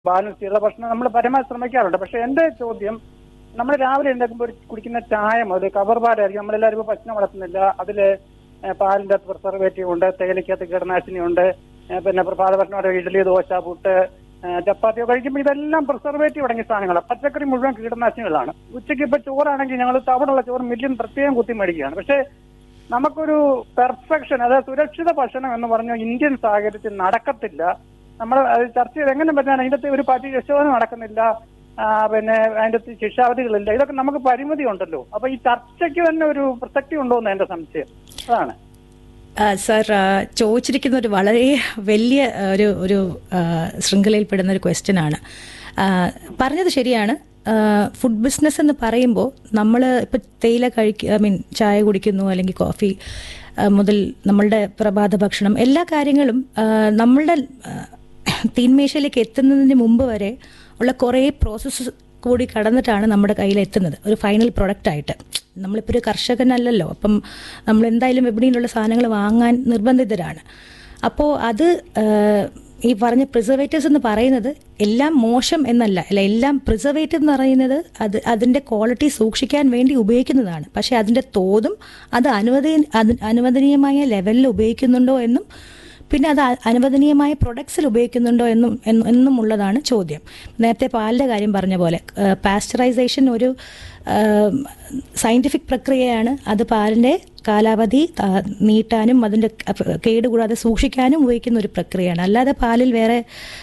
balance ചെയ്ത ഭക്ഷണം നമ്മൾ പരമാവധി ശ്രമിക്കാറുണ്ട് പക്ഷെ എന്റെ ചോദ്യം നമ്മൾ രാവിലെ എഴുന്നേൽക്കുമ്പോൾ ഒരു കുടിക്കുന്ന ചായ മുതൽ കവർ പാലായിരിക്കും നമ്മളെല്ലാവരും ഇപ്പോൾ പശുവിനെ വളർത്തുന്നില്ല അതില് ഏഹ് പാലിന്റെ പ്രിസർവേറ്റീവ് ഉണ്ട് തേയിലക്കകത്ത് കീടനാശിനി ഉണ്ട് ഏഹ് പിന്നെ പ്രഭാത ഭക്ഷണം ഇഡ്ഡലി ദോശ പുട്ട് ഏഹ് ചപ്പാത്തിയോ കഴിക്കുമ്പോൾ ഇതെല്ലാം പ്രിസർവേറ്റീവ് അടങ്ങിയ സാധനങ്ങളാണ് പച്ചക്കറി മുഴുവൻ കീടനാശിനികളാണ് ഉച്ചയ്ക്ക് ഇപ്പൊ ചോറാണെങ്കിൽ ഞങ്ങൾ തവിടുള്ള ചോറ് മില്യൻ പ്രത്യേകം കുത്തി മേടിക്കുകയാണ് പക്ഷേ നമുക്കൊരു പെർഫെക്ഷൻ അതായത് സുരക്ഷിത ഭക്ഷണം എന്ന് പറഞ്ഞ ഇന്ത്യൻ സാഹചര്യത്തിൽ നടക്കത്തില്ല നമ്മൾ അത് ചർച്ച ചെയ്ത് എങ്ങനെ പറ്റാണ് അതിന്റെ അകത്ത് ഒരു പാർട്ടി രക്ഷോധന നടക്കുന്നില്ല ആ, പിന്നെ അതിന്റെ അകത്ത് ശിക്ഷാവധികളില്ല ഇതൊക്കെ നമുക്ക് പരിമിതി ഉണ്ടല്ലോ അപ്പൊ ഈ ചർച്ചയ്ക്ക് തന്നെ ഒരു പ്രസക്തി ഉണ്ടോ എന്ന് എന്റെ സംശയം അതാണ് ആ, സർ ആ, ചോദിച്ചിരിക്കുന്ന ഒരു വളരെ വലിയ ആ, ഒരു ഒരു ആ, ശൃംഖലയിൽപ്പെടുന്ന ഒരു ക്വസ്റ്റ്യൻ ആണ് ആ, പറഞ്ഞത് ശരിയാണ് ആ, ഫുഡ് ബിസിനസ് എന്ന് പറയുമ്പോൾ നമ്മൾ ഇപ്പം തേയില കഴിക്കുക ഐ മീൻ ചായ കുടിക്കുന്നു അല്ലെങ്കിൽ കോഫി ആ, മുതൽ നമ്മളുടെ പ്രഭാത ഭക്ഷണം എല്ലാ കാര്യങ്ങളും ആ, നമ്മളുടെ ആ, തീന്മേശയിലേക്ക് എത്തുന്നതിന് മുമ്പ് വരെ ഉള്ള കുറേ പ്രോസസ്സ് കൂടി കടന്നിട്ടാണ് നമ്മുടെ കയ്യിൽ എത്തുന്നത് ഒരു ഫൈനൽ പ്രൊഡക്റ്റ് ആയിട്ട് നമ്മളിപ്പോൾ ഒരു കർഷകനല്ലല്ലോ അപ്പം നമ്മൾ എന്തായാലും വിപണിയിലുള്ള സാധനങ്ങൾ വാങ്ങാൻ നിർബന്ധിതരാണ് അപ്പോൾ അത് ആ, ഈ പറഞ്ഞ പ്രിസർവേറ്റീവ്സ് എന്ന് പറയുന്നത് എല്ലാം മോശം എന്നല്ല അല്ല എല്ലാം പ്രിസർവേറ്റീവ് എന്ന് പറയുന്നത് അത് അതിൻ്റെ ക്വാളിറ്റി സൂക്ഷിക്കാൻ വേണ്ടി ഉപയോഗിക്കുന്നതാണ് പക്ഷേ അതിൻ്റെ തോതും അത് അനുവദീ അത് അനുവദനീയമായ ലെവലിൽ ഉപയോഗിക്കുന്നുണ്ടോ എന്നും പിന്നെ അത് അ- അനുവദനീയമായ പ്രൊഡക്ട്സിൽ ഉപയോഗിക്കുന്നുണ്ടോ എന്നും എന്നും- എന്നും ഉള്ളതാണ് ചോദ്യം നേരത്തെ പാലിൻ്റെ കാര്യം പറഞ്ഞ പോലെ പാസ്ചറൈസേഷൻ ഒരു സയൻറ്റിഫിക് പ്രക്രിയയാണ് അത് പാലിൻ്റെ കാലാവധി ആ, നീട്ടാനും അതിൻ്റെ കേടുകൂടാതെ സൂക്ഷിക്കാനും ഉപയോഗിക്കുന്ന ഒരു പ്രക്രിയയാണ് അല്ലാതെ പാലിൽ വേറെ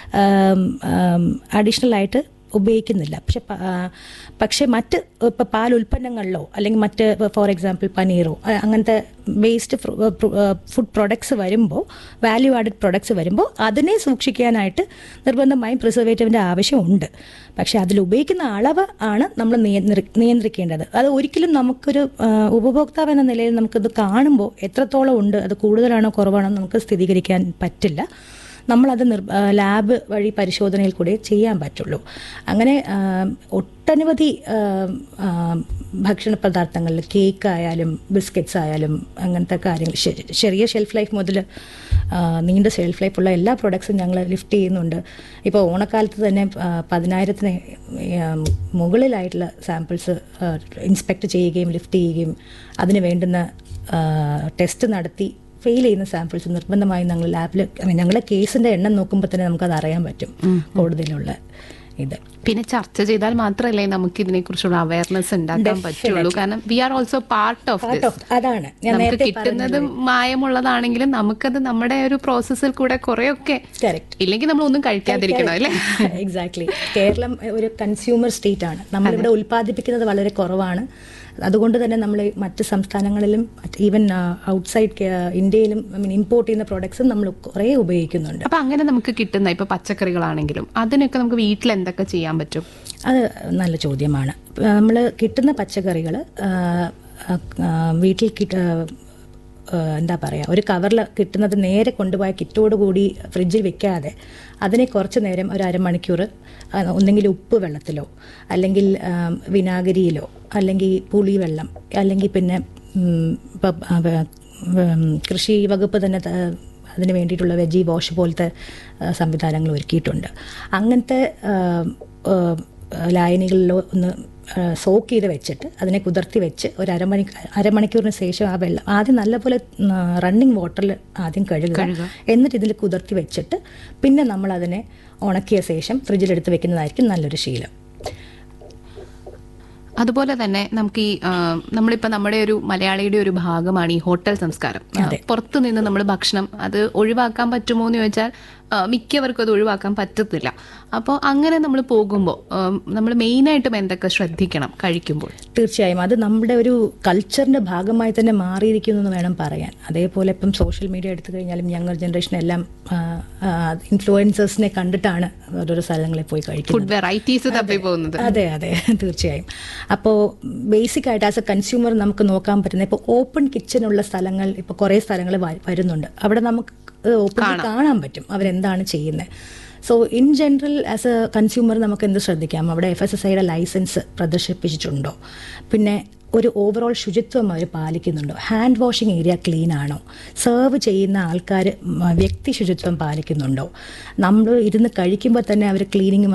അഡീഷണൽ ആയിട്ട് ഉപയോഗിക്കുന്നില്ല പക്ഷെ പ- ആ, പക്ഷെ മറ്റ് ഇപ്പോൾ പാൽ ഉൽപ്പന്നങ്ങളിലോ അല്ലെങ്കിൽ മറ്റ് ഫോർ എക്സാമ്പിൾ പനീറോ അ- അങ്ങനത്തെ വേസ്റ്റ് ഫുഡ് പ്രൊഡക്ട്സ് വരുമ്പോൾ വാല്യൂ ആഡഡ് പ്രൊഡക്ട്സ് വരുമ്പോൾ അതിനെ സൂക്ഷിക്കാനായിട്ട് നിർബന്ധമായും പ്രിസർവേറ്റീവിൻ്റെ ആവശ്യമുണ്ട് പക്ഷെ അതിൽ ഉപയോഗിക്കുന്ന അളവ് ആണ് നമ്മൾ നിയന്ത്രി നിയന്ത്രിക്കേണ്ടത് അത് ഒരിക്കലും നമുക്കൊരു ആ, ഉപഭോക്താവ് എന്ന നിലയിൽ നമുക്കത് കാണുമ്പോൾ എത്രത്തോളം ഉണ്ട് അത് കൂടുതലാണോ കുറവാണോ എന്ന് നമുക്ക് സ്ഥിരീകരിക്കാൻ പറ്റില്ല നമ്മളത് നിർ ആ, ലാബ് വഴി പരിശോധനയിൽ കൂടെ ചെയ്യാൻ പറ്റുള്ളൂ അങ്ങനെ ആ, ഒട്ടനവധി ആ, ആ, ഭക്ഷണ പദാർത്ഥങ്ങളിൽ കേക്ക് ആയാലും ബിസ്ക്കറ്റ്സ് ആയാലും അങ്ങനത്തെ കാര്യങ്ങൾ ശെ- ചെറിയ ഷെൽഫ് ലൈഫ് മുതൽ ആ, നീണ്ട ഷെൽഫ് ലൈഫ് ഉള്ള എല്ലാ പ്രൊഡക്ട്സും ഞങ്ങൾ ലിഫ്റ്റ് ചെയ്യുന്നുണ്ട് ഇപ്പോൾ ഓണക്കാലത്ത് തന്നെ ആ, പതിനായിരത്തിന് ആ, മുകളിലായിട്ടുള്ള സാമ്പിൾസ് ഇൻസ്പെക്ട് ചെയ്യുകയും ലിഫ്റ്റ് ചെയ്യുകയും അതിന് വേണ്ടുന്ന ടെസ്റ്റ് നടത്തി ഫെയിൽ ചെയ്യുന്ന സാമ്പിൾസ് നിർബന്ധമായും ഞങ്ങൾ ലാബിൽ ഞങ്ങളെ കേസിന്റെ എണ്ണം നോക്കുമ്പോൾ തന്നെ നമുക്കത് അറിയാൻ പറ്റും കൂടുതലുള്ള ഇത് പിന്നെ ചർച്ച ചെയ്താൽ മാത്രമല്ലേ നമുക്ക് ഇതിനെ കുറിച്ചുള്ള അവയർനെസ് ഉണ്ടാക്കാൻ പറ്റുള്ളൂ കാരണം we are also part of Part of- അതാണ് ഞാൻ നമുക്ക് നേരത്തെ കിട്ടുന്നത് മായമുള്ളതാണെങ്കിലും നമുക്കത് നമ്മുടെ ഒരു പ്രോസസ്സിൽ കൂടെ കുറെയൊക്കെ കറക്റ്റ് ഇല്ലെങ്കിൽ നമ്മൾ ഒന്നും കഴിക്കാതിരിക്കണം അല്ലേ എക്സാക്ട്ലി കേരളം ഒരു കൺസ്യൂമർ സ്റ്റേറ്റ് ആണ് നമ്മളിവിടെ ഉൽപ്പാദിപ്പിക്കുന്നത് വളരെ കുറവാണ് അതുകൊണ്ട് തന്നെ നമ്മൾ മറ്റ് സംസ്ഥാനങ്ങളിലും ഈവൻ ഔട്ട്സൈഡ് ഇന്ത്യയിലും ഐ മീൻ ഇമ്പോർട്ട് ചെയ്യുന്ന പ്രോഡക്ട്സും നമ്മൾ കുറേ ഉപയോഗിക്കുന്നുണ്ട് അപ്പൊ അങ്ങനെ നമുക്ക് കിട്ടുന്ന ഇപ്പൊ പച്ചക്കറികളാണെങ്കിലും അതിനൊക്കെ നമുക്ക് വീട്ടിൽ എന്തൊക്കെ ചെയ്യാൻ പറ്റും അത് നല്ല ചോദ്യമാണ് നമ്മൾ കിട്ടുന്ന പച്ചക്കറികൾ വീട്ടിൽ കിട്ട ആ, എന്താ പറയുക ഒരു കവറിൽ കിട്ടുന്നത് നേരെ കൊണ്ടുപോയ കിറ്റോട് കൂടി ഫ്രിഡ്ജിൽ വെക്കാതെ അതിനെ കുറച്ച് നേരം ഒരു അരമണിക്കൂർ ആ, ഒന്നെങ്കിൽ ഉപ്പ് വെള്ളത്തിലോ അല്ലെങ്കിൽ ആ, വിനാഗിരിയിലോ അല്ലെങ്കിൽ പുളിവെള്ളം അല്ലെങ്കിൽ പിന്നെ ഉം, ഇപ്പം ആ, വേ- ഉം, കൃഷി വകുപ്പ് തന്നെ ത- അതിന് വേണ്ടിയിട്ടുള്ള വെജി വാഷ് പോലത്തെ ആ, സംവിധാനങ്ങൾ ഒരുക്കിയിട്ടുണ്ട് അങ്ങനത്തെ ആ, ആ, ലായനികളിലോ ഒന്ന് സോക്ക് ചെയ്ത് വെച്ചിട്ട് അതിനെ കുതിർത്തി വെച്ച് ഒരു അരമണി അരമണിക്കൂറിന് ശേഷം ആ വെള്ളം ആദ്യം നല്ലപോലെ റണ്ണിങ് വാട്ടറിൽ ആദ്യം കഴുകുക എന്നിട്ട് ഇതിൽ കുതിർത്തി വെച്ചിട്ട് പിന്നെ നമ്മൾ അതിനെ ഉണക്കിയ ശേഷം ഫ്രിഡ്ജിലെടുത്ത് വെക്കുന്നതായിരിക്കും നല്ലൊരു ശീലം അതുപോലെ തന്നെ നമുക്ക് ഈ ആ, നമ്മളിപ്പോ നമ്മുടെ ഒരു മലയാളിയുടെ ഒരു ഭാഗമാണ് ഈ ഹോട്ടൽ സംസ്കാരം പുറത്തു നിന്ന് നമ്മൾ ഭക്ഷണം അത് ഒഴിവാക്കാൻ പറ്റുമോ എന്ന് ചോദിച്ചാൽ ആ, മിക്കവർക്കും അത് ഒഴിവാക്കാൻ പറ്റത്തില്ല അപ്പോൾ അങ്ങനെ നമ്മൾ പോകുമ്പോൾ നമ്മൾ മെയിനായിട്ടും എന്തൊക്കെ ശ്രദ്ധിക്കണം കഴിക്കുമ്പോൾ തീർച്ചയായും അത് നമ്മുടെ ഒരു കൾച്ചറിന്റെ ഭാഗമായി തന്നെ മാറിയിരിക്കുന്നു എന്ന് വേണം പറയാൻ അതേപോലെ ഇപ്പം സോഷ്യൽ മീഡിയ എടുത്തു കഴിഞ്ഞാലും യങ്ങർ ജനറേഷൻ എല്ലാം ഇൻഫ്ലുവൻസേഴ്സിനെ കണ്ടിട്ടാണ് ഓരോരോ സ്ഥലങ്ങളിൽ പോയി കഴിക്കുന്നത് ഫുഡ് വെറൈറ്റീസ് തപ്പി പോകുന്നത് അതെ അതെ തീർച്ചയായും അപ്പോൾ ബേസിക് ആയിട്ട് ആസ് എ കൺസ്യൂമർ നമുക്ക് നോക്കാൻ പറ്റുന്ന ഇപ്പോൾ ഓപ്പൺ കിച്ചൺ ഉള്ള സ്ഥലങ്ങൾ ഇപ്പോൾ കുറേ സ്ഥലങ്ങൾ വരുന്നുണ്ട് അവിടെ നമുക്ക് ഓപ്പൺ കാണാൻ പറ്റും അവരെന്താണ് ചെയ്യുന്നത് so in general as a consumer നമുക്ക് എന്ത് ശ്രദ്ധിക്കാം അവിടെ എഫ് എസ് എസ് ഐയുടെ ലൈസൻസ് പ്രദർശിപ്പിച്ചിട്ടുണ്ടോ പിന്നെ ഒരു ഓവറോൾ ശുചിത്വം അവർ പാലിക്കുന്നുണ്ടോ ഹാൻഡ് വാഷിംഗ് ഏരിയ ക്ലീൻ ആണോ സെർവ് ചെയ്യുന്ന ആൾക്കാർ വ്യക്തി ശുചിത്വം പാലിക്കുന്നുണ്ടോ നമ്മൾ ഇരുന്ന് കഴിക്കുമ്പോൾ തന്നെ അവർ ക്ലീനിങ്